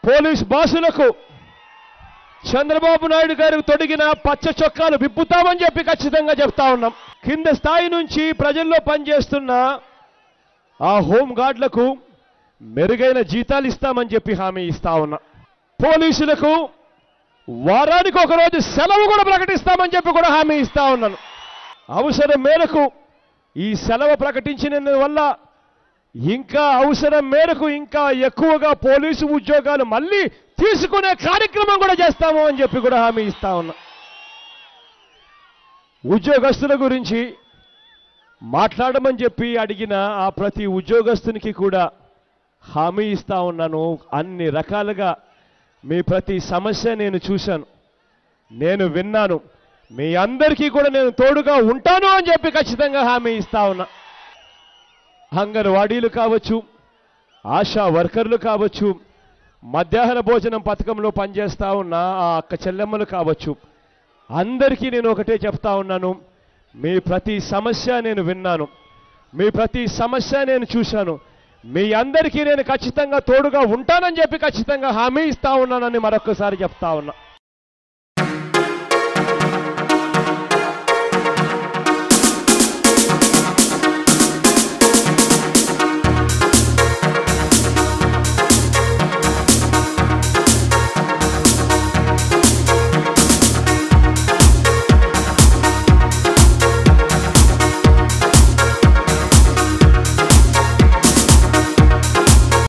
police బాసులకు Chandrababu Naidu గారికి తొడిగిన పచ్చ చొక్కాలు విప్పుతామని చెప్పి ఖచ్చితంగా చెప్తా ఉన్నాం కింద స్థాయి నుంచి ప్రజల్లో పనిచేస్తున్న ఆ హోం గార్డులకు మెరుగైన జీతాలు ఇస్తామని చెప్పి హామీ ఇస్తా ఉన్నా పోలీసులకు వారానికి ఒక రోజు సెలవు కూడా ప్రకటిస్తామని చెప్పి కూడా హామీ ఇస్తా ఉన్నాను అవసరం మేరకు ఈ సెలవు ప్రకటించిన వల్ల ఇంకా అవసరం మేరకు ఇంకా ఎక్కువగా పోలీసు ఉద్యోగాలు మళ్ళీ తీసుకునే కార్యక్రమం కూడా చేస్తాము అని చెప్పి కూడా హామీ ఇస్తా ఉన్నా ఉద్యోగస్తుల గురించి మాట్లాడమని చెప్పి అడిగిన ఆ ప్రతి ఉద్యోగస్తునికి కూడా హామీ ఇస్తా ఉన్నాను అన్ని రకాలుగా మీ ప్రతి సమస్య నేను చూశాను నేను విన్నాను మీ అందరికీ కూడా నేను తోడుగా ఉంటాను అని చెప్పి ఖచ్చితంగా హామీ ఇస్తా ఉన్నా అంగన్వాడీలు కావచ్చు ఆశా వర్కర్లు కావచ్చు మధ్యాహ్న భోజనం పథకంలో పనిచేస్తా ఉన్న ఆ అక్క చెల్లెమ్మలు కావచ్చు అందరికీ నేను ఒకటే చెప్తా ఉన్నాను మీ ప్రతి సమస్య నేను విన్నాను మీ ప్రతి సమస్య నేను చూశాను మీ అందరికీ నేను ఖచ్చితంగా తోడుగా ఉంటానని చెప్పి ఖచ్చితంగా హామీ ఇస్తా ఉన్నానని మరొకసారి చెప్తా ఉన్నా